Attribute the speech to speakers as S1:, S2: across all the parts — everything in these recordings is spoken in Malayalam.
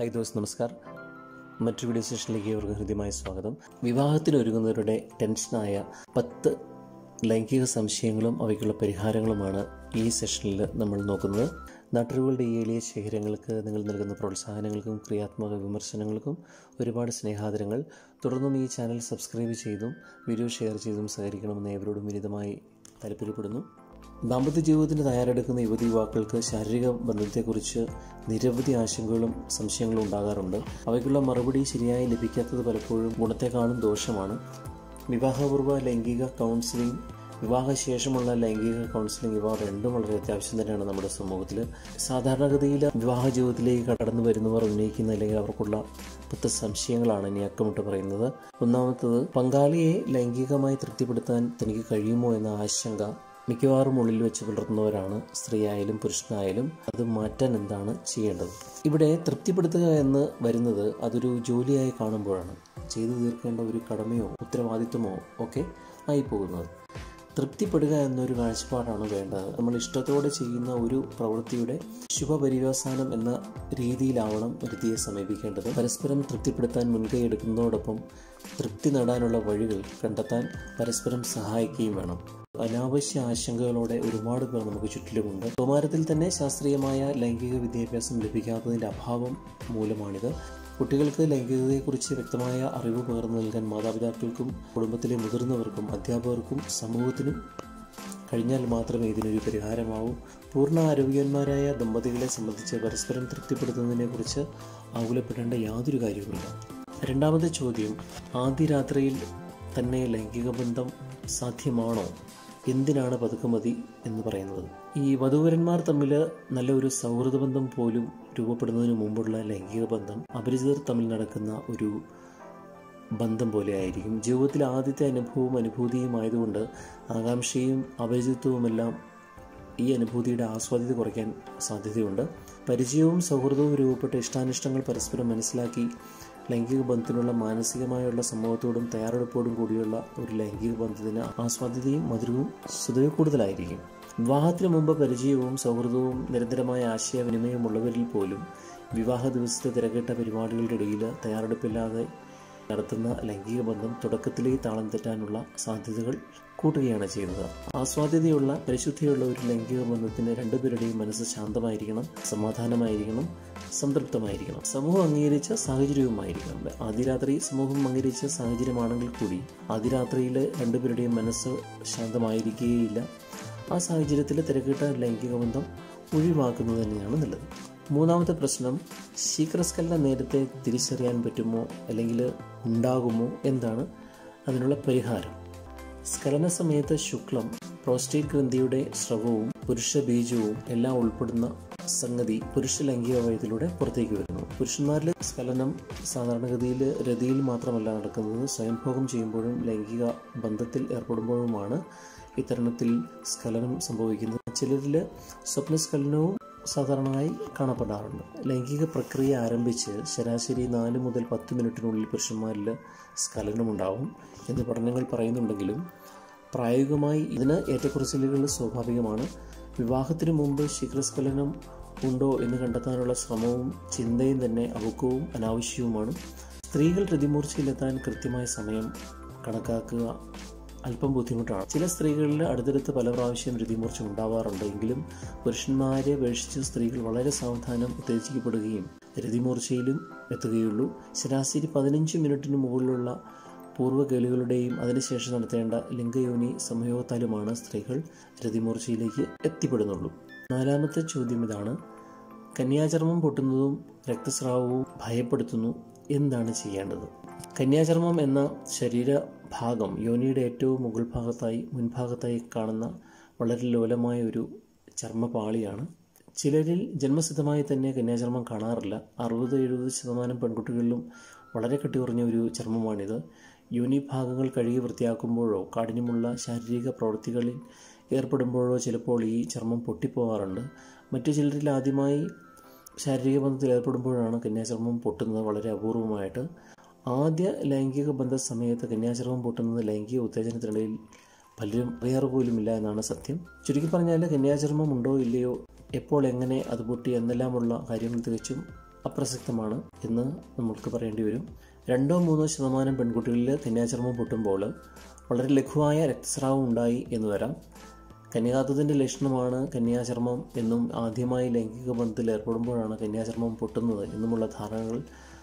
S1: ഹായ് ദോസ് നമസ്കാർ മറ്റൊരു വീഡിയോ സെഷനിലേക്ക് അവർക്ക് ഹൃദ്യമായ സ്വാഗതം വിവാഹത്തിന് ഒരുങ്ങുന്നവരുടെ ടെൻഷനായ പത്ത് ലൈംഗിക സംശയങ്ങളും അവയ്ക്കുള്ള പരിഹാരങ്ങളുമാണ് ഈ സെഷനിൽ നമ്മൾ നോക്കുന്നത് നാട്ടുകളുടെ ഈ എളിയ ശേഖരങ്ങൾക്ക് നിങ്ങൾ നൽകുന്ന പ്രോത്സാഹനങ്ങൾക്കും ക്രിയാത്മക വിമർശനങ്ങൾക്കും ഒരുപാട് സ്നേഹാദരങ്ങൾ തുടർന്നും ഈ ചാനൽ സബ്സ്ക്രൈബ് ചെയ്തും വീഡിയോ ഷെയർ ചെയ്തും സഹകരിക്കണമെന്ന് ഏവരോടും വിനിതമായി താല്പര്യപ്പെടുന്നു ദാമ്പത്യ ജീവിതത്തിന് തയ്യാറെടുക്കുന്ന യുവതി യുവാക്കൾക്ക് ശാരീരിക ബന്ധത്തെക്കുറിച്ച് നിരവധി ആശങ്കകളും സംശയങ്ങളും ഉണ്ടാകാറുണ്ട് അവയ്ക്കുള്ള മറുപടി ശരിയായി ലഭിക്കാത്തത് പലപ്പോഴും ഗുണത്തെക്കാളും ദോഷമാണ് വിവാഹപൂർവ്വ ലൈംഗിക കൗൺസിലിംഗ് വിവാഹശേഷമുള്ള ലൈംഗിക കൗൺസിലിംഗ് ഇവ രണ്ടും വളരെ അത്യാവശ്യം തന്നെയാണ് നമ്മുടെ സമൂഹത്തിൽ സാധാരണഗതിയിൽ വിവാഹ ജീവിതത്തിലേക്ക് കടന്നു വരുന്നവർ ഉന്നയിക്കുന്ന അല്ലെങ്കിൽ അവർക്കുള്ള പത്ത് സംശയങ്ങളാണ് ഇനി അക്കമിട്ട് പറയുന്നത് ഒന്നാമത്തത് പങ്കാളിയെ ലൈംഗികമായി തൃപ്തിപ്പെടുത്താൻ തനിക്ക് കഴിയുമോ എന്ന ആശങ്ക മിക്കവാറും ഉള്ളിൽ വെച്ച് പുലർത്തുന്നവരാണ് സ്ത്രീയായാലും പുരുഷനായാലും അത് മാറ്റാൻ എന്താണ് ചെയ്യേണ്ടത് ഇവിടെ തൃപ്തിപ്പെടുത്തുക എന്ന് വരുന്നത് അതൊരു ജോലിയായി കാണുമ്പോഴാണ് ചെയ്തു തീർക്കേണ്ട ഒരു കടമയോ ഉത്തരവാദിത്വമോ ഒക്കെ ആയി പോകുന്നത് തൃപ്തിപ്പെടുക എന്നൊരു കാഴ്ചപ്പാടാണ് വേണ്ടത് നമ്മൾ ഇഷ്ടത്തോടെ ചെയ്യുന്ന ഒരു പ്രവൃത്തിയുടെ ശുഭപര്യവസാനം എന്ന രീതിയിലാവണം വ്യക്തിയെ സമീപിക്കേണ്ടത് പരസ്പരം തൃപ്തിപ്പെടുത്താൻ മുൻകൈ എടുക്കുന്നതോടൊപ്പം തൃപ്തി നേടാനുള്ള വഴികൾ കണ്ടെത്താൻ പരസ്പരം സഹായിക്കുകയും വേണം അനാവശ്യ ആശങ്കകളോടെ ഒരുപാട് പേർ നമുക്ക് ചുറ്റിലുമുണ്ട് കൗമാരത്തിൽ തന്നെ ശാസ്ത്രീയമായ ലൈംഗിക വിദ്യാഭ്യാസം ലഭിക്കാത്തതിൻ്റെ അഭാവം മൂലമാണിത് കുട്ടികൾക്ക് ലൈംഗികതയെക്കുറിച്ച് വ്യക്തമായ അറിവ് പകർന്നു നൽകാൻ മാതാപിതാക്കൾക്കും കുടുംബത്തിലെ മുതിർന്നവർക്കും അധ്യാപകർക്കും സമൂഹത്തിനും കഴിഞ്ഞാൽ മാത്രമേ ഇതിനൊരു പരിഹാരമാവൂ പൂർണ്ണ ആരോഗ്യന്മാരായ ദമ്പതികളെ സംബന്ധിച്ച് പരസ്പരം തൃപ്തിപ്പെടുത്തുന്നതിനെക്കുറിച്ച് ആകുലപ്പെടേണ്ട യാതൊരു കാര്യവുമില്ല രണ്ടാമത്തെ ചോദ്യം ആദ്യ രാത്രിയിൽ തന്നെ ലൈംഗിക ബന്ധം സാധ്യമാണോ എന്തിനാണ് പതുക്കമതി എന്ന് പറയുന്നത് ഈ വധുവരന്മാർ തമ്മിൽ നല്ല ഒരു സൗഹൃദ ബന്ധം പോലും രൂപപ്പെടുന്നതിന് മുമ്പുള്ള ലൈംഗിക ബന്ധം അപരിചിതർ തമ്മിൽ നടക്കുന്ന ഒരു ബന്ധം പോലെ ആയിരിക്കും ജീവിതത്തിൽ ആദ്യത്തെ അനുഭവവും അനുഭൂതിയും ആയതുകൊണ്ട് ആകാംക്ഷയും അപരിചിത്വവുമെല്ലാം ഈ അനുഭൂതിയുടെ ആസ്വാദ്യത കുറയ്ക്കാൻ സാധ്യതയുണ്ട് പരിചയവും സൗഹൃദവും രൂപപ്പെട്ട ഇഷ്ടാനിഷ്ടങ്ങൾ പരസ്പരം മനസ്സിലാക്കി ലൈംഗിക ബന്ധത്തിനുള്ള മാനസികമായുള്ള സമൂഹത്തോടും തയ്യാറെടുപ്പോടും കൂടിയുള്ള ഒരു ലൈംഗിക ബന്ധത്തിന് ആസ്വാദ്യതയും മധുരവും സ്വതവേ കൂടുതലായിരിക്കും വിവാഹത്തിന് മുമ്പ് പരിചയവും സൗഹൃദവും നിരന്തരമായ ആശയവിനിമയവും ഉള്ളവരിൽ പോലും വിവാഹ ദിവസത്തെ തിരക്കിട്ട പരിപാടികളുടെ ഇടയിൽ തയ്യാറെടുപ്പില്ലാതെ നടത്തുന്ന ലൈംഗിക ബന്ധം തുടക്കത്തിലേ താളം തെറ്റാനുള്ള സാധ്യതകൾ കൂട്ടുകയാണ് ചെയ്യുന്നത് ആസ്വാദ്യതയുള്ള പരിശുദ്ധിയുള്ള ഒരു ലൈംഗിക ബന്ധത്തിന് രണ്ടുപേരുടെയും മനസ്സ് ശാന്തമായിരിക്കണം സമാധാനമായിരിക്കണം സംതൃപ്തമായിരിക്കണം സമൂഹം അംഗീകരിച്ച സാഹചര്യവുമായിരിക്കണം ആദ്യ രാത്രി സമൂഹം അംഗീകരിച്ച സാഹചര്യമാണെങ്കിൽ കൂടി ആദ്യ രാത്രിയിൽ രണ്ടുപേരുടെയും മനസ്സ് ശാന്തമായിരിക്കുകയില്ല ആ സാഹചര്യത്തിൽ തിരക്കിട്ട ലൈംഗിക ബന്ധം ഒഴിവാക്കുന്നത് തന്നെയാണ് നല്ലത് മൂന്നാമത്തെ പ്രശ്നം ശീഘ്രസ്ഖലനം നേരത്തെ തിരിച്ചറിയാൻ പറ്റുമോ അല്ലെങ്കിൽ ഉണ്ടാകുമോ എന്താണ് അതിനുള്ള പരിഹാരം സ്ഖലന സമയത്ത് ശുക്ലം പ്രോസ്റ്റേറ്റ് ഗ്രന്ഥിയുടെ സ്രവവും പുരുഷ ബീജവും എല്ലാം ഉൾപ്പെടുന്ന സംഗതി പുരുഷ ലൈംഗിക വയത്തിലൂടെ പുറത്തേക്ക് വരുന്നു പുരുഷന്മാരിൽ സ്ഖലനം സാധാരണഗതിയിൽ രതിയിൽ മാത്രമല്ല നടക്കുന്നത് സ്വയംഭോഗം ചെയ്യുമ്പോഴും ലൈംഗിക ബന്ധത്തിൽ ഏർപ്പെടുമ്പോഴുമാണ് ഇത്തരണത്തിൽ സ്ഖലനം സംഭവിക്കുന്നത് ചിലരിൽ സ്വപ്നസ്ഖലനവും സാധാരണയായി കാണപ്പെടാറുണ്ട് ലൈംഗിക പ്രക്രിയ ആരംഭിച്ച് ശരാശരി നാല് മുതൽ പത്ത് മിനിറ്റിനുള്ളിൽ പുരുഷന്മാരിൽ സ്ഖലനമുണ്ടാവും എന്ന് പഠനങ്ങൾ പറയുന്നുണ്ടെങ്കിലും പ്രായോഗികമായി ഇതിന് ഏറ്റക്കുറച്ചിലുകൾ സ്വാഭാവികമാണ് വിവാഹത്തിനു മുമ്പ് ശീഘ്രസ്ഖലനം ഉണ്ടോ എന്ന് കണ്ടെത്താനുള്ള ശ്രമവും ചിന്തയും തന്നെ അവുക്കവും അനാവശ്യവുമാണ് സ്ത്രീകൾ രതിമൂർച്ചയിലെത്താൻ കൃത്യമായ സമയം കണക്കാക്കുക അല്പം ബുദ്ധിമുട്ടാണ് ചില സ്ത്രീകളിൽ അടുത്തടുത്ത് പല പ്രാവശ്യം രതിമൂർച്ച ഉണ്ടാവാറുണ്ട് എങ്കിലും പുരുഷന്മാരെ അപേക്ഷിച്ച് സ്ത്രീകൾ വളരെ സാവധാനം ഉത്തേജിക്കപ്പെടുകയും രതിമൂർച്ചയിലും എത്തുകയുള്ളൂ ശരാശരി പതിനഞ്ച് മിനിറ്റിന് മുകളിലുള്ള പൂർവ്വകേളുകളുടെയും അതിനുശേഷം നടത്തേണ്ട ലിംഗയോനി സംയോഗത്താലുമാണ് സ്ത്രീകൾ രതിമൂർച്ചയിലേക്ക് എത്തിപ്പെടുന്നുള്ളൂ നാലാമത്തെ ചോദ്യം ഇതാണ് കന്യാചർമ്മം പൊട്ടുന്നതും രക്തസ്രാവവും ഭയപ്പെടുത്തുന്നു എന്താണ് ചെയ്യേണ്ടത് കന്യാചർമ്മം എന്ന ശരീരഭാഗം യോനിയുടെ ഏറ്റവും മുകൾ ഭാഗത്തായി മുൻഭാഗത്തായി കാണുന്ന വളരെ ലോലമായ ഒരു ചർമ്മപാളിയാണ് ചിലരിൽ ജന്മസിദ്ധമായി തന്നെ കന്യാചർമ്മം കാണാറില്ല അറുപത് എഴുപത് ശതമാനം പെൺകുട്ടികളിലും വളരെ കട്ടിയുറഞ്ഞ ഒരു ചർമ്മമാണിത് യോനി ഭാഗങ്ങൾ കഴുകി വൃത്തിയാക്കുമ്പോഴോ കാഠിന്യമുള്ള ശാരീരിക പ്രവൃത്തികളിൽ ഏർപ്പെടുമ്പോഴോ ചിലപ്പോൾ ഈ ചർമ്മം പൊട്ടിപ്പോകാറുണ്ട് മറ്റു ചിലരിൽ ആദ്യമായി ശാരീരിക ബന്ധത്തിൽ ഏർപ്പെടുമ്പോഴാണ് കന്യാചർമ്മം പൊട്ടുന്നത് വളരെ അപൂർവമായിട്ട് ആദ്യ ലൈംഗിക ബന്ധ സമയത്ത് കന്യാചർമ്മം പൊട്ടുന്നത് ലൈംഗിക ഉത്തേജനത്തിനിടയിൽ പലരും അറിയാറ് പോലുമില്ല എന്നാണ് സത്യം ചുരുക്കി പറഞ്ഞാൽ കന്യാചർമ്മം ഉണ്ടോ ഇല്ലയോ എപ്പോൾ എങ്ങനെ അത് പൊട്ടി എന്നെല്ലാമുള്ള കാര്യങ്ങൾ തികച്ചും അപ്രസക്തമാണ് എന്ന് നമുക്ക് പറയേണ്ടി വരും രണ്ടോ മൂന്നോ ശതമാനം പെൺകുട്ടികളിൽ കന്യാചർമ്മം പൊട്ടുമ്പോൾ വളരെ ലഘുവായ രക്തസ്രാവം ഉണ്ടായി എന്ന് വരാം കന്യാകാത്വത്തിൻ്റെ ലക്ഷണമാണ് കന്യാചർമ്മം എന്നും ആദ്യമായി ലൈംഗിക ബന്ധത്തിൽ ഏർപ്പെടുമ്പോഴാണ് കന്യാചർമ്മം പൊട്ടുന്നത് എന്നുമുള്ള ധാരണകൾ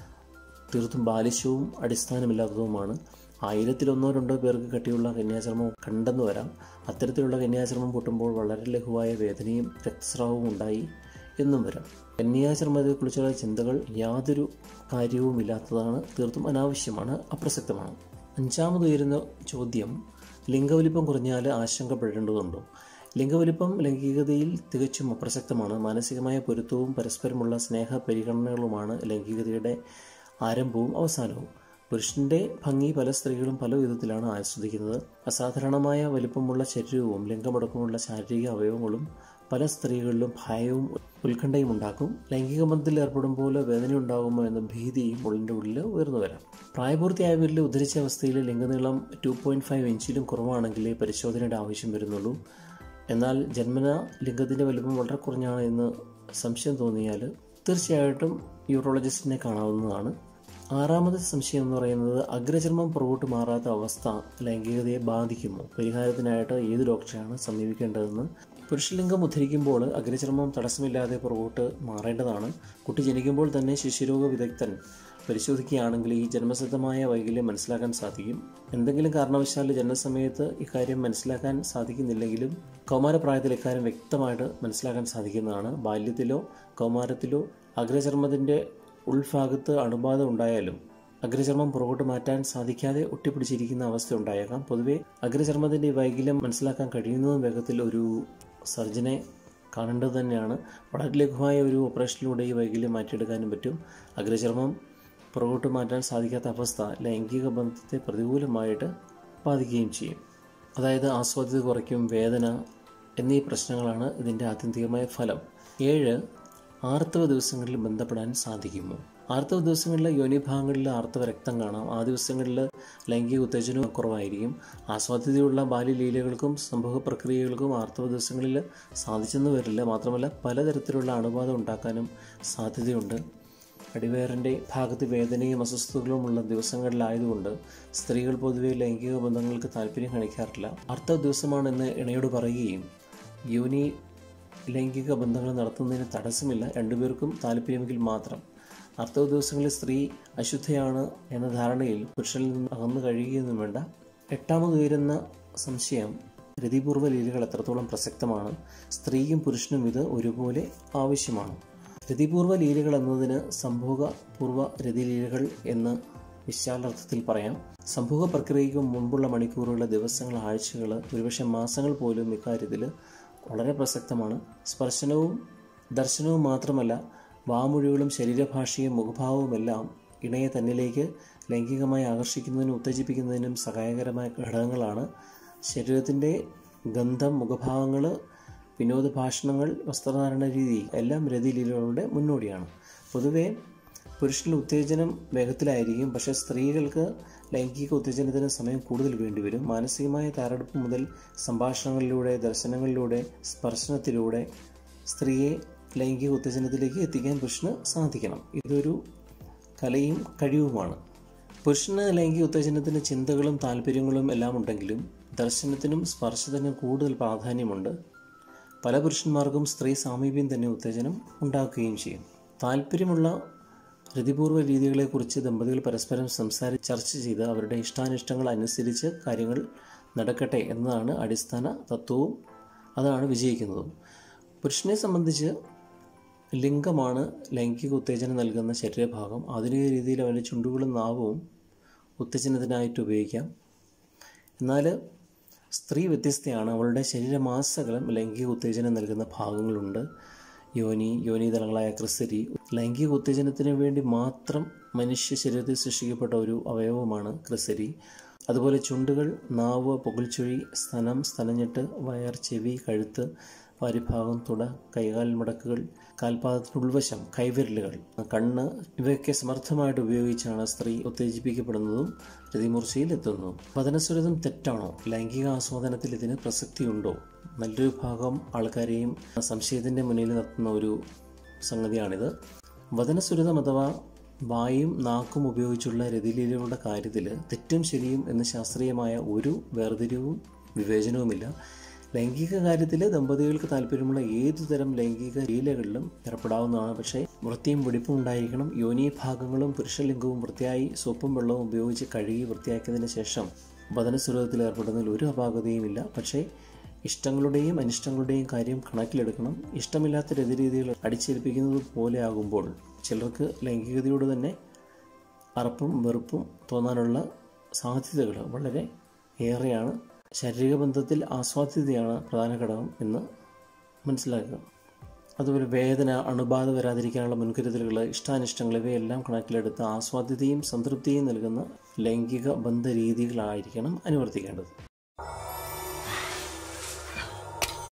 S1: തീർത്തും ബാലിശവും അടിസ്ഥാനമില്ലാത്തതുമാണ് ആയിരത്തിലൊന്നോ രണ്ടോ പേർക്ക് കട്ടിയുള്ള കന്യാചർമ്മം കണ്ടെന്ന് വരാം അത്തരത്തിലുള്ള കന്യാചർമ്മം പൊട്ടുമ്പോൾ വളരെ ലഘുവായ വേദനയും രക്തസ്രാവവും ഉണ്ടായി എന്നും വരാം കന്യാചർമ്മത്തെക്കുറിച്ചുള്ള ചിന്തകൾ യാതൊരു കാര്യവുമില്ലാത്തതാണ് തീർത്തും അനാവശ്യമാണ് അപ്രസക്തമാണ് അഞ്ചാമത് ഉയരുന്ന ചോദ്യം ലിംഗവലിപ്പം കുറഞ്ഞാൽ ആശങ്കപ്പെടേണ്ടതുണ്ടോ ലിംഗവലിപ്പം ലൈംഗികതയിൽ തികച്ചും അപ്രസക്തമാണ് മാനസികമായ പൊരുത്തവും പരസ്പരമുള്ള സ്നേഹ പരിഗണനകളുമാണ് ലൈംഗികതയുടെ ആരംഭവും അവസാനവും പുരുഷന്റെ ഭംഗി പല സ്ത്രീകളും പല വിധത്തിലാണ് ആസ്വദിക്കുന്നത് അസാധാരണമായ വലിപ്പമുള്ള ശരീരവും ലിംഗമടക്കമുള്ള ശാരീരിക അവയവങ്ങളും പല സ്ത്രീകളിലും ഭയവും ഉത്കണ്ഠയും ഉണ്ടാക്കും ലൈംഗിക ബന്ധത്തിൽ ഏർപ്പെടുമ്പോൾ വേദന ഉണ്ടാകുമോ എന്ന ഭീതിയും ഉള്ളിൻ്റെ ഉള്ളിൽ ഉയർന്നു വരാം പ്രായപൂർത്തിയായവരിൽ ഉദ്ധരിച്ച അവസ്ഥയിൽ ലിംഗനീളം ടു പോയിൻറ്റ് ഫൈവ് ഇഞ്ചിലും കുറവാണെങ്കിലേ പരിശോധനയുടെ ആവശ്യം വരുന്നുള്ളൂ എന്നാൽ ജന്മന ലിംഗത്തിൻ്റെ വലിപ്പം വളരെ കുറഞ്ഞാണ് എന്ന് സംശയം തോന്നിയാൽ തീർച്ചയായിട്ടും യൂറോളജിസ്റ്റിനെ കാണാവുന്നതാണ് ആറാമത്തെ സംശയം എന്ന് പറയുന്നത് അഗ്രചർമ്മം പുറകോട്ട് മാറാത്ത അവസ്ഥ ലൈംഗികതയെ ബാധിക്കുമോ പരിഹാരത്തിനായിട്ട് ഏത് ഡോക്ടറെയാണ് സമീപിക്കേണ്ടതെന്ന് പുരുഷലിംഗം ഉദ്ധരിക്കുമ്പോൾ അഗ്രചർമ്മം തടസ്സമില്ലാതെ പുറകോട്ട് മാറേണ്ടതാണ് കുട്ടി ജനിക്കുമ്പോൾ തന്നെ ശിശുരോഗ വിദഗ്ധൻ പരിശോധിക്കുകയാണെങ്കിൽ ഈ ജന്മസിദ്ധമായ വൈകല്യം മനസ്സിലാക്കാൻ സാധിക്കും എന്തെങ്കിലും കാരണവശാൽ ജനനസമയത്ത് ഇക്കാര്യം മനസ്സിലാക്കാൻ സാധിക്കുന്നില്ലെങ്കിലും കൗമാരപ്രായത്തിൽ ഇക്കാര്യം വ്യക്തമായിട്ട് മനസ്സിലാക്കാൻ സാധിക്കുന്നതാണ് ബാല്യത്തിലോ കൗമാരത്തിലോ അഗ്രചർമ്മത്തിൻ്റെ ഉൾഭാഗത്ത് അണുബാധ ഉണ്ടായാലും അഗ്രചർമ്മം പുറകോട്ട് മാറ്റാൻ സാധിക്കാതെ ഒട്ടിപ്പിടിച്ചിരിക്കുന്ന അവസ്ഥ ഉണ്ടായേക്കാം പൊതുവെ അഗ്രചർമ്മത്തിൻ്റെ വൈകല്യം മനസ്സിലാക്കാൻ കഴിയുന്നതും വേഗത്തിൽ ഒരു സർജനെ കാണേണ്ടത് തന്നെയാണ് വളരെ ലഘുവായ ഒരു ഓപ്പറേഷനിലൂടെ ഈ വൈകല്യം മാറ്റിയെടുക്കാനും പറ്റും അഗ്രചർമ്മം പുറകോട്ട് മാറ്റാൻ സാധിക്കാത്ത അവസ്ഥ ലൈംഗിക ബന്ധത്തെ പ്രതികൂലമായിട്ട് ബാധിക്കുകയും ചെയ്യും അതായത് ആസ്വാദ്യത കുറയ്ക്കും വേദന എന്നീ പ്രശ്നങ്ങളാണ് ഇതിൻ്റെ ആത്യന്തികമായ ഫലം ഏഴ് ആർത്തവ ദിവസങ്ങളിൽ ബന്ധപ്പെടാൻ സാധിക്കുമോ ആർത്തവ ദിവസങ്ങളിൽ യോനിഭാഗങ്ങളിൽ ആർത്തവ രക്തം കാണാം ആ ദിവസങ്ങളിൽ ലൈംഗിക ഉത്തേജനവും കുറവായിരിക്കും ആസ്വാദ്യതയുള്ള ബാല്യലീലകൾക്കും സംഭവ പ്രക്രിയകൾക്കും ആർത്തവ ദിവസങ്ങളിൽ സാധിച്ചെന്ന് വരില്ല മാത്രമല്ല പലതരത്തിലുള്ള അണുബാധ ഉണ്ടാക്കാനും സാധ്യതയുണ്ട് അടിവയറിൻ്റെ ഭാഗത്ത് വേദനയും അസ്വസ്ഥതകളുമുള്ള ദിവസങ്ങളിലായതുകൊണ്ട് സ്ത്രീകൾ പൊതുവെ ലൈംഗിക ബന്ധങ്ങൾക്ക് താല്പര്യം കാണിക്കാറില്ല ആർത്തവ ദിവസമാണെന്ന് ഇണയോട് പറയുകയും യോനി ലൈംഗിക ബന്ധങ്ങൾ നടത്തുന്നതിന് തടസ്സമില്ല രണ്ടുപേർക്കും താല്പര്യമെങ്കിൽ മാത്രം ആർത്തവ ദിവസങ്ങളിൽ സ്ത്രീ അശുദ്ധയാണ് എന്ന ധാരണയിൽ പുരുഷനിൽ നിന്ന് അകന്നു കഴിയുകയൊന്നും വേണ്ട എട്ടാമത് ഉയരുന്ന സംശയം രതിപൂർവ്വ ലീലകൾ എത്രത്തോളം പ്രസക്തമാണ് സ്ത്രീയും പുരുഷനും ഇത് ഒരുപോലെ ആവശ്യമാണ് രതിപൂർവ്വ ലീലകൾ എന്നതിന് സംഭോഗ പൂർവ്വ രതിലീലകൾ എന്ന് വിശാലർത്ഥത്തിൽ പറയാം സംഭോഗ പ്രക്രിയയ്ക്ക് മുൻപുള്ള മണിക്കൂറുകൾ ദിവസങ്ങൾ ആഴ്ചകൾ ഒരുപക്ഷെ മാസങ്ങൾ പോലും ഇക്കാര്യത്തിൽ വളരെ പ്രസക്തമാണ് സ്പർശനവും ദർശനവും മാത്രമല്ല വാമൊഴികളും ശരീരഭാഷയും മുഖഭാവവുമെല്ലാം ഇണയെ തന്നിലേക്ക് ലൈംഗികമായി ആകർഷിക്കുന്നതിനും ഉത്തേജിപ്പിക്കുന്നതിനും സഹായകരമായ ഘടകങ്ങളാണ് ശരീരത്തിൻ്റെ ഗന്ധം മുഖഭാവങ്ങൾ വിനോദ ഭാഷണങ്ങൾ വസ്ത്രധാരണ രീതി എല്ലാം രതിലീലകളുടെ മുന്നോടിയാണ് പൊതുവേ പുരുഷനിൽ ഉത്തേജനം വേഗത്തിലായിരിക്കും പക്ഷേ സ്ത്രീകൾക്ക് ലൈംഗിക ഉത്തേജനത്തിന് സമയം കൂടുതൽ വേണ്ടിവരും മാനസികമായ തയ്യാറെടുപ്പ് മുതൽ സംഭാഷണങ്ങളിലൂടെ ദർശനങ്ങളിലൂടെ സ്പർശനത്തിലൂടെ സ്ത്രീയെ ലൈംഗിക ഉത്തേജനത്തിലേക്ക് എത്തിക്കാൻ പുരുഷന് സാധിക്കണം ഇതൊരു കലയും കഴിവുമാണ് പുരുഷന് ലൈംഗിക ഉത്തേജനത്തിന് ചിന്തകളും താല്പര്യങ്ങളും എല്ലാം ഉണ്ടെങ്കിലും ദർശനത്തിനും സ്പർശത്തിനും കൂടുതൽ പ്രാധാന്യമുണ്ട് പല പുരുഷന്മാർക്കും സ്ത്രീ സാമീപ്യം തന്നെ ഉത്തേജനം ഉണ്ടാക്കുകയും ചെയ്യും താല്പര്യമുള്ള രതിപൂർവ്വ രീതികളെക്കുറിച്ച് ദമ്പതികൾ പരസ്പരം സംസാരിച്ച് ചർച്ച ചെയ്ത് അവരുടെ ഇഷ്ടാനിഷ്ടങ്ങൾ അനുസരിച്ച് കാര്യങ്ങൾ നടക്കട്ടെ എന്നതാണ് അടിസ്ഥാന തത്വവും അതാണ് വിജയിക്കുന്നതും പുരുഷനെ സംബന്ധിച്ച് ലിംഗമാണ് ലൈംഗിക ഉത്തേജനം നൽകുന്ന ശരീരഭാഗം ആധുനിക രീതിയിൽ അവൻ്റെ ചുണ്ടുകളും നാവും ഉത്തേജനത്തിനായിട്ട് ഉപയോഗിക്കാം എന്നാൽ സ്ത്രീ വ്യത്യസ്തയാണ് അവളുടെ ശരീരമാസകലം ലൈംഗിക ഉത്തേജനം നൽകുന്ന ഭാഗങ്ങളുണ്ട് യോനി യോനിതലങ്ങളായ ക്രിസരി ലൈംഗിക ഉത്തേജനത്തിന് വേണ്ടി മാത്രം മനുഷ്യ ശരീരത്തിൽ സൃഷ്ടിക്കപ്പെട്ട ഒരു അവയവമാണ് ക്രിസരി അതുപോലെ ചുണ്ടുകൾ നാവ് പുകൽച്ചുഴി സ്തനം സ്തനഞ്ഞെട്ട് വയർ ചെവി കഴുത്ത് വാരിഭാഗം തുട കൈകാൽ മടക്കുകൾ കാൽപാദത്തിന് ഉൾവശം കൈവിരലുകൾ കണ്ണ് ഇവയൊക്കെ സമർത്ഥമായിട്ട് ഉപയോഗിച്ചാണ് സ്ത്രീ ഉത്തേജിപ്പിക്കപ്പെടുന്നതും രതിമൂർച്ചയിൽ എത്തുന്നതും പതനസ്വരതം തെറ്റാണോ ലൈംഗിക ആസ്വാദനത്തിൽ ഇതിന് പ്രസക്തിയുണ്ടോ നല്ലൊരു ഭാഗം ആൾക്കാരെയും സംശയത്തിൻ്റെ മുന്നിൽ നിർത്തുന്ന ഒരു സംഗതിയാണിത് വചനസുരതം അഥവാ വായും നാക്കും ഉപയോഗിച്ചുള്ള രതിലീലകളുടെ കാര്യത്തിൽ തെറ്റും ശരിയും എന്ന ശാസ്ത്രീയമായ ഒരു വേർതിരിവും വിവേചനവുമില്ല ലൈംഗിക കാര്യത്തിൽ ദമ്പതികൾക്ക് താല്പര്യമുള്ള ഏതു തരം ലൈംഗിക ലീലകളിലും ഏർപ്പെടാവുന്നതാണ് പക്ഷേ വൃത്തിയും വെടിപ്പും ഉണ്ടായിരിക്കണം യോനി ഭാഗങ്ങളും പുരുഷലിംഗവും വൃത്തിയായി സോപ്പും വെള്ളവും ഉപയോഗിച്ച് കഴുകി വൃത്തിയാക്കിയതിന് ശേഷം വചനസുരതത്തിൽ ഏർപ്പെടുന്നതിൽ ഒരു അപാകതയുമില്ല പക്ഷേ ഇഷ്ടങ്ങളുടെയും അനിഷ്ടങ്ങളുടെയും കാര്യം കണക്കിലെടുക്കണം ഇഷ്ടമില്ലാത്ത രതിരീതികൾ അടിച്ചേൽപ്പിക്കുന്നത് പോലെ ആകുമ്പോൾ ചിലർക്ക് ലൈംഗികതയോട് തന്നെ അറപ്പും വെറുപ്പും തോന്നാനുള്ള സാധ്യതകൾ വളരെ ഏറെയാണ് ശാരീരിക ബന്ധത്തിൽ ആസ്വാദ്യതയാണ് പ്രധാന ഘടകം എന്ന് മനസ്സിലാക്കുക അതുപോലെ വേദന അണുബാധ വരാതിരിക്കാനുള്ള മുൻകരുതലുകൾ ഇഷ്ടാനിഷ്ടങ്ങൾ ഇവയെല്ലാം കണക്കിലെടുത്ത് ആസ്വാദ്യതയും സംതൃപ്തിയും നൽകുന്ന ലൈംഗിക ബന്ധ രീതികളായിരിക്കണം അനുവർത്തിക്കേണ്ടത്